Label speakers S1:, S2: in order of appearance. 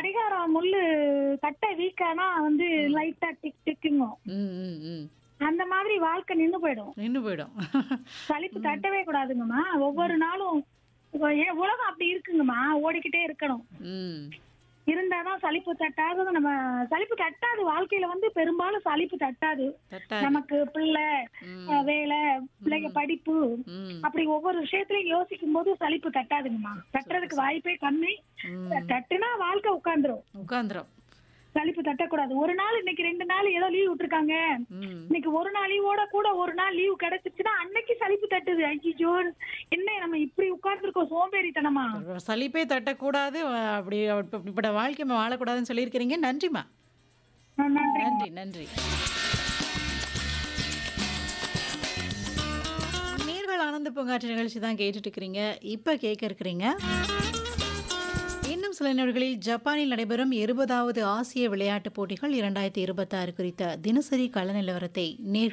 S1: கடிகாரம் முள்ளு கட்டை வீக்கானா வந்து லைட்டா டிக் டிக்குங்கும்
S2: ம் ம் ம்
S1: அந்த மாதிரி வாழ்க்கை நின்னு போயிடும்
S2: நின்று போயிடும்
S1: சலிப்பு தட்டவே கூடாதுங்கம்மா ஒவ்வொரு நாளும் இப்போ ஏன் உலகம் அப்படி இருக்குங்கம்மா ஓடிக்கிட்டே இருக்கணும்
S2: ம்
S1: இருந்தாதான் சலிப்பு தட்டாத நம்ம சலிப்பு தட்டாது வாழ்க்கையில வந்து பெரும்பாலும் சலிப்பு தட்டாது
S2: தட்டாது
S1: நமக்கு பிள்ளை
S2: ம்
S1: அஹ், வேலை பிள்ளைங்க படிப்பு
S2: ம்
S1: அப்படி ஒவ்வொரு விஷயத்திலையும் யோசிக்கும் போது சலிப்பு தட்டாதுங்கம்மா தட்டுறதுக்கு வாய்ப்பே கம்மி
S2: ம்
S1: தட்டுனா வாழ்க்கை உட்காந்துரும்
S2: உட்காந்துரும்
S1: சலிப்பு தட்டக்கூடாது ஒரு நாள் இன்னைக்கு ரெண்டு நாள் ஏதோ லீவ் விட்டுருக்காங்க
S2: ம்
S1: இன்னைக்கு ஒரு நாள் லீவோட கூட ஒரு நாள் லீவ் கிடைச்சிச்சுன்னா அன்னைக்கு சலிப்பு தட்டுது ஐயோ என்ன நம்ம இப்படி உட்கார்ந்துருக்கோம் சோம்பேறித்தனமா
S2: சலிப்பே தட்டக்கூடாது அஹ் அப்படி அப்ப- இப்படிப்பட்ட வாழ்க்கை நம்ம வாழக்கூடாதுன்னு சொல்லியிருக்கிறீங்க நன்றிம்மா
S1: நன்றி
S2: நன்றி நன்றி நேர்கள் ஆனந்த பூங்காற்று நிகழ்ச்சி தான் கேட்டுட்டு இருக்கிறீங்க இப்போ கேட்க இருக்கிறீங்க இன்னும் சில நாட்களில் ஜப்பானில் நடைபெறும் இருபதாவது ஆசிய விளையாட்டுப் போட்டிகள் இரண்டாயிரத்தி இருபத்தாறு குறித்த தினசரி கள நிலவரத்தை நேர்